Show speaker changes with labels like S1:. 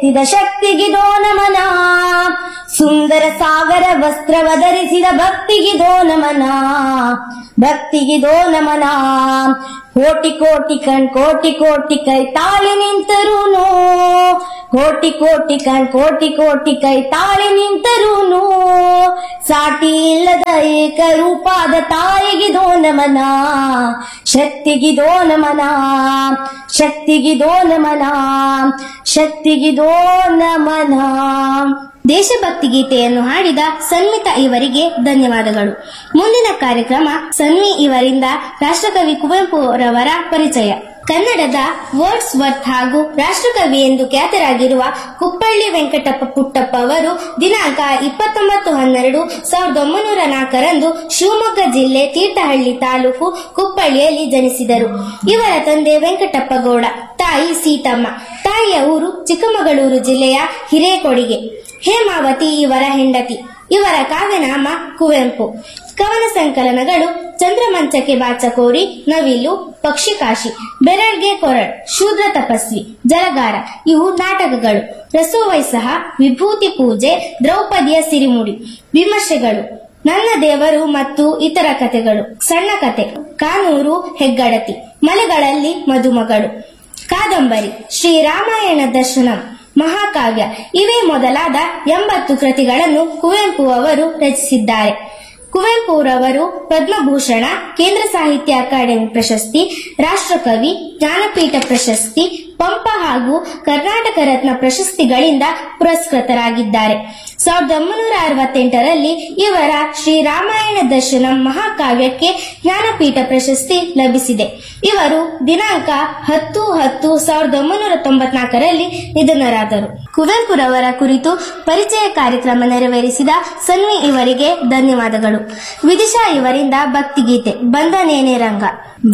S1: ಎತ್ತಿದ ಶಕ್ತಿಗಿದೋ ನಮನ ಸುಂದರ ಸಾಗರ ವಸ್ತ್ರವ ಧರಿಸಿದ ಭಕ್ತಿಗಿದೋ ನಮನ ಭಕ್ತಿಗಿದೋ ನಮನ ಕೋಟಿ ಕೋಟಿ ಕಣ್ ಕೋಟಿ ಕೋಟಿ ಕೈ ತಾಳಿ ನಿಂತರೂನು ಕೋಟಿ ಕೋಟಿ ಕಣ್ ಕೋಟಿ ಕೋಟಿ ಕೈ ತಾಳಿ ನಿಂತರೂನು ಸಾಟಿ ಇಲ್ಲದ ಏಕರೂಪಾದ ತಾಯಿಗಿದೋ ನಮನ ಶಕ್ತಿಗಿದೋ ನಮನ ಶಕ್ತಿಗಿದೋ ನಮನ ಶಕ್ತಿಗಿದೋ ನಮನ ದೇಶಭಕ್ತಿ ಗೀತೆಯನ್ನು ಹಾಡಿದ ಸನ್ಮಿತಾ ಇವರಿಗೆ ಧನ್ಯವಾದಗಳು ಮುಂದಿನ ಕಾರ್ಯಕ್ರಮ ಸನ್ವಿ ಇವರಿಂದ ರಾಷ್ಟ್ರಕವಿ ಕುವೆಂಪು ರವರ ಪರಿಚಯ ಕನ್ನಡದ ವರ್ಡ್ಸ್ ವರ್ತ್ ಹಾಗೂ ರಾಷ್ಟ್ರಕವಿ ಎಂದು ಖ್ಯಾತರಾಗಿರುವ ಕುಪ್ಪಳ್ಳಿ ವೆಂಕಟಪ್ಪ ಪುಟ್ಟಪ್ಪ ಅವರು ದಿನಾಂಕ ಇಪ್ಪತ್ತೊಂಬತ್ತು ಹನ್ನೆರಡು ಸಾವಿರದ ಒಂಬೈನೂರ ನಾಲ್ಕರಂದು ಶಿವಮೊಗ್ಗ ಜಿಲ್ಲೆ ತೀರ್ಥಹಳ್ಳಿ ತಾಲೂಕು ಕುಪ್ಪಳ್ಳಿಯಲ್ಲಿ ಜನಿಸಿದರು ಇವರ ತಂದೆ ವೆಂಕಟಪ್ಪ ಗೌಡ ತಾಯಿ ಸೀತಮ್ಮ ತಾಯಿಯ ಊರು ಚಿಕ್ಕಮಗಳೂರು ಜಿಲ್ಲೆಯ ಹಿರೇಕೊಡಿಗೆ ಹೇಮಾವತಿ ಇವರ ಹೆಂಡತಿ ಇವರ ಕಾವ್ಯನಾಮ ಕುವೆಂಪು ಕವನ ಸಂಕಲನಗಳು ಚಂದ್ರಮಂಚಕ್ಕೆ ಬಾಚಕೋರಿ ನವಿಲು ಪಕ್ಷಿಕಾಶಿ ಬೆರಳ್ಗೆ ಕೊರಳ್ ಶೂದ್ರ ತಪಸ್ವಿ ಜಲಗಾರ ಇವು ನಾಟಕಗಳು ರಸೋವೈಸಹ ವಿಭೂತಿ ಪೂಜೆ ದ್ರೌಪದಿಯ ಸಿರಿಮುಡಿ ವಿಮರ್ಶೆಗಳು ನನ್ನ ದೇವರು ಮತ್ತು ಇತರ ಕಥೆಗಳು ಸಣ್ಣ ಕತೆ ಕಾನೂರು ಹೆಗ್ಗಡತಿ ಮಲೆಗಳಲ್ಲಿ ಮದುಮಗಳು ಕಾದಂಬರಿ ಶ್ರೀರಾಮಾಯಣ ದರ್ಶನಂ ಮಹಾಕಾವ್ಯ ಇವೇ ಮೊದಲಾದ ಎಂಬತ್ತು ಕೃತಿಗಳನ್ನು ಕುವೆಂಪು ಅವರು ರಚಿಸಿದ್ದಾರೆ ಕುವೆಂಪುರವರು ಪದ್ಮಭೂಷಣ ಕೇಂದ್ರ ಸಾಹಿತ್ಯ ಅಕಾಡೆಮಿ ಪ್ರಶಸ್ತಿ ರಾಷ್ಟ್ರಕವಿ ಜ್ಞಾನಪೀಠ ಪ್ರಶಸ್ತಿ ಪಂಪ ಹಾಗೂ ಕರ್ನಾಟಕ ರತ್ನ ಪ್ರಶಸ್ತಿಗಳಿಂದ ಪುರಸ್ಕೃತರಾಗಿದ್ದಾರೆ ಸಾವಿರದ ಒಂಬೈನೂರ ಅರವತ್ತೆಂಟರಲ್ಲಿ ಇವರ ಶ್ರೀರಾಮಾಯಣ ದರ್ಶನಂ ಮಹಾಕಾವ್ಯಕ್ಕೆ ಜ್ಞಾನಪೀಠ ಪ್ರಶಸ್ತಿ ಲಭಿಸಿದೆ ಇವರು ದಿನಾಂಕ ಹತ್ತು ಹತ್ತು ಸಾವಿರದ ಒಂಬೈನೂರ ತೊಂಬತ್ನಾಲ್ಕರಲ್ಲಿ ನಿಧನರಾದರು ಕುವೆಂಪುರವರ ಕುರಿತು ಪರಿಚಯ ಕಾರ್ಯಕ್ರಮ ನೆರವೇರಿಸಿದ ಸನ್ವಿ ಇವರಿಗೆ ಧನ್ಯವಾದಗಳು ವಿದಿಶಾ ಇವರಿಂದ ಭಕ್ತಿಗೀತೆ ಬಂದನೇನೆ ರಂಗ